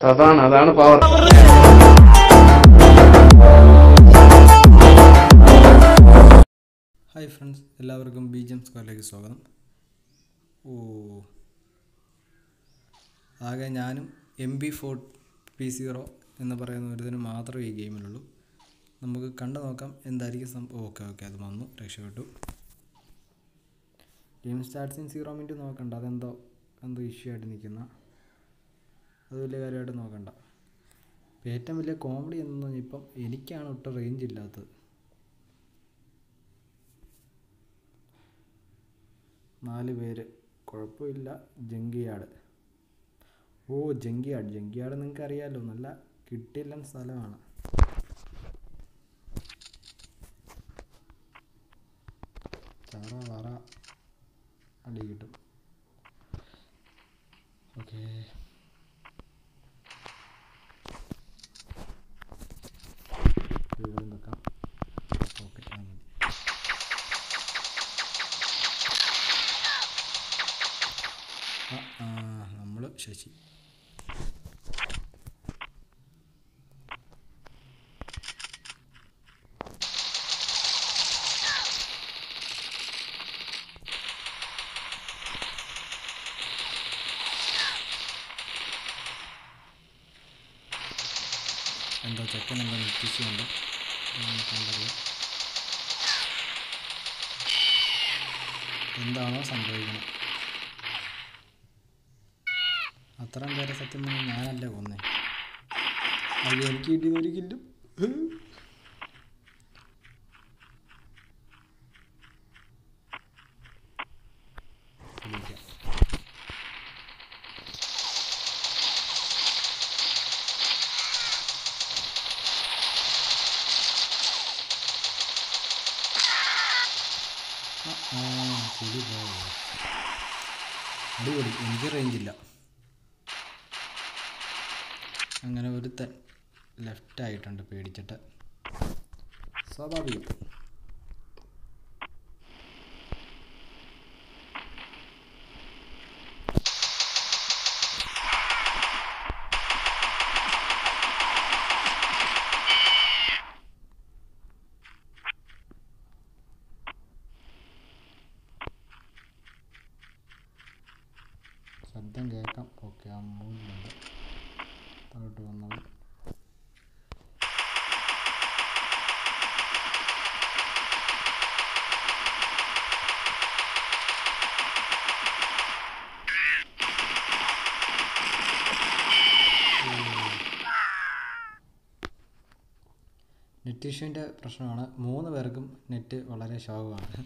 അതാണ് അതാണ് power hi friends എല്ലാവർക്കും ബി ജി എം സ്ക്വയറിലേക്ക് സ്വാഗതം ഓ ആകെ ഞാനും M B four P zero എന്ന് പറയുന്ന ഒരുതിന് മാത്രമേ ഈ ഗെയിമിലുള്ളൂ നമുക്ക് കണ്ടു നോക്കാം എന്തായിരിക്കും സംഭവം ഓക്കെ ഓക്കെ അത് വന്നു രക്ഷപ്പെട്ടു ഗെയിം സ്റ്റാർട്ട്സിൻ സീറോ മിനിറ്റ് നോക്കണ്ട അതെന്തോ എന്തോ ഇഷ്യൂ ആയിട്ട് നിൽക്കുന്ന അത് വലിയ കാര്യമായിട്ട് നോക്കണ്ട ഇപ്പം ഏറ്റവും വലിയ കോമഡി എന്തെന്ന് പറഞ്ഞാൽ ഇപ്പം എനിക്കാണ് ഒട്ടും റേഞ്ച് ഇല്ലാത്തത് നാല് പേര് കുഴപ്പമില്ല ജങ്കിയാട് ഓ ജങ്കിയാട് ജങ്കിയാട് നിങ്ങൾക്ക് അറിയാമല്ലോ നല്ല കിട്ടില്ല സ്ഥലമാണ് ചറ വറ അടി കിട്ടും ഓക്കെ വീടും വെക്കാം ഓക്കെ അത് മതി ആ നമ്മൾ ശശി എന്തോ ചെക്കൻ എന്തോ നിർത്തിച്ചുണ്ട് കണ്ടറിയാം എന്താണോ സംഭവിക്കുന്നത് അത്രയും പേരെ സത്യം പറഞ്ഞാൽ ഞാനല്ല കൊന്നേ അത് എനിക്ക് കിട്ടിയത് ഒരു കില്ലും പുലി പോയോ അടിപൊളി എനിക്ക് റേഞ്ചില്ല അങ്ങനെ ഒരുത്തൻ ലെഫ്റ്റ് ആയിട്ടുണ്ട് പേടിച്ചിട്ട് സ്വാഭാവികം ശബ്ദം കേൾക്കാം ഓക്കെ ആ മൂന്നിലുണ്ട് താഴോട്ട് വന്നത് നെറ്റ് ഇഷ്യൂവിൻ്റെ പ്രശ്നമാണ് മൂന്ന് പേർക്കും നെറ്റ് വളരെ ശോകമാണ്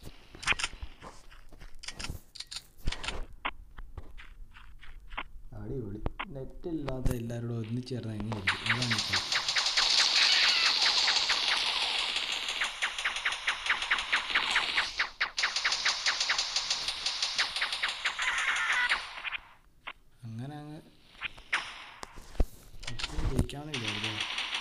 അടിപൊളി നെറ്റ് ഇല്ലാത്ത എല്ലാവരോടും ഒന്നിച്ച് ചേർന്ന് എങ്ങനെയായിരിക്കും അതാണ് ഇപ്പോൾ അങ്ങനെ അങ്ങ് എപ്പോഴും ജയിക്കാമെന്ന് വിചാരിക്കുക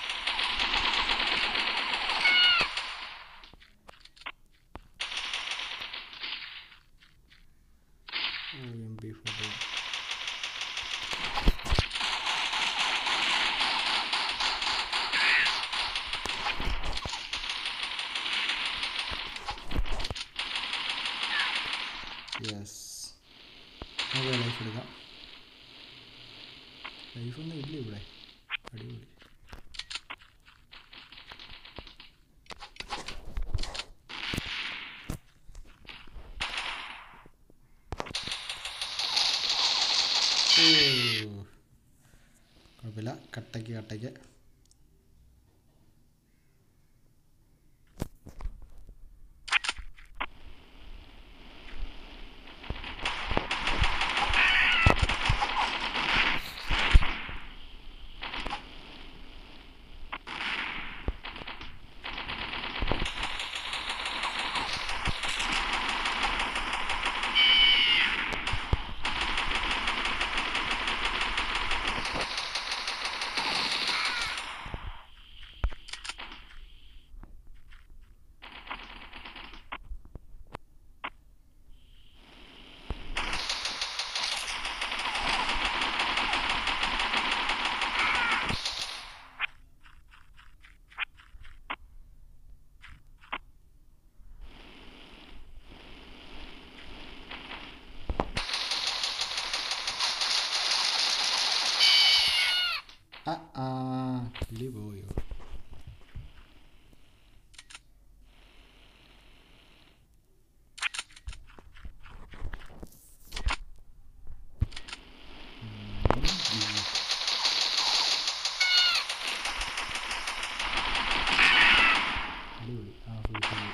O M P photo yes നമുക്ക് ലൈഫ് എടുക്കാം ലൈഫൊന്നും ഇല്ല ഇവിടെ അടിപൊളി ഓ. കുഴപ്പമില്ല കട്ടയ്ക്ക് കട്ടയ്ക്ക് ആ ആ കിളി പോയോ അടിപൊളി ആ സൂപ്പർ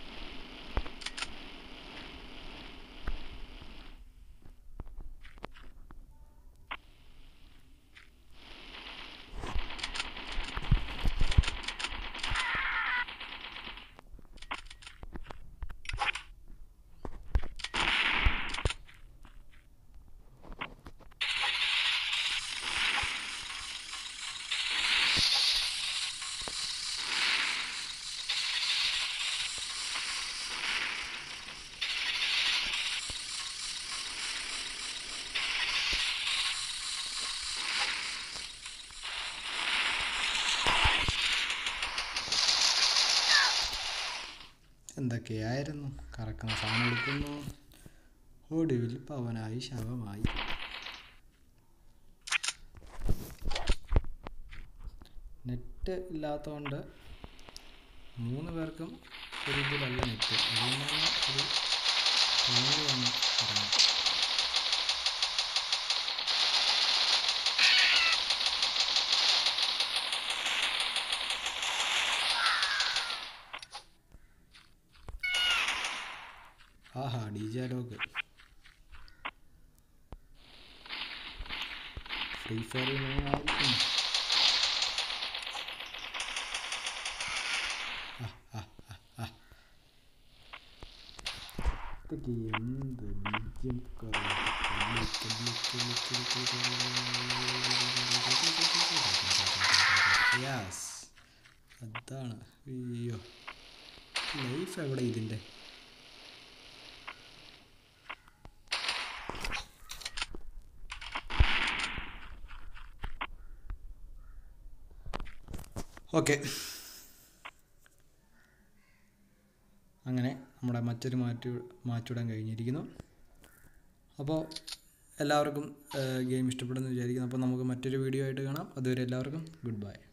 എന്തൊക്കെയായിരുന്നു കറക്കുന്ന സാധനം എടുക്കുന്നു ഒടുവിൽ പവനായി ശവമായി നെറ്റ് ഇല്ലാത്തതുകൊണ്ട് മൂന്ന് പേർക്കും ഒരു ഇതിലല്ല നെറ്റ് അതുകൊണ്ടാണ് ഒരു തോന്നി വന്ന് പറഞ്ഞത് ആഹാ ഡി ജെ ലോഗ് ഫ്രീ ഫയറിൽ ആയിരിക്കും ആ, ആ, ആ, ആ. ഇതൊക്കെ എന്ത് ബീജിയം യാസ് അതാണ് അയ്യോ ലൈഫ് എവിടെ ഇതിൻ്റെ ഓക്കെ അങ്ങനെ നമ്മുടെ മറ്റൊരു മാറ്റ് മാച്ചുവിടാൻ കഴിഞ്ഞിരിക്കുന്നു അപ്പോൾ എല്ലാവർക്കും ഗെയിം ഇഷ്ടപ്പെടുന്നു വിചാരിക്കുന്നു അപ്പോൾ നമുക്ക് മറ്റൊരു വീഡിയോ ആയിട്ട് കാണാം അതുവരെ എല്ലാവർക്കും ഗുഡ് ബൈ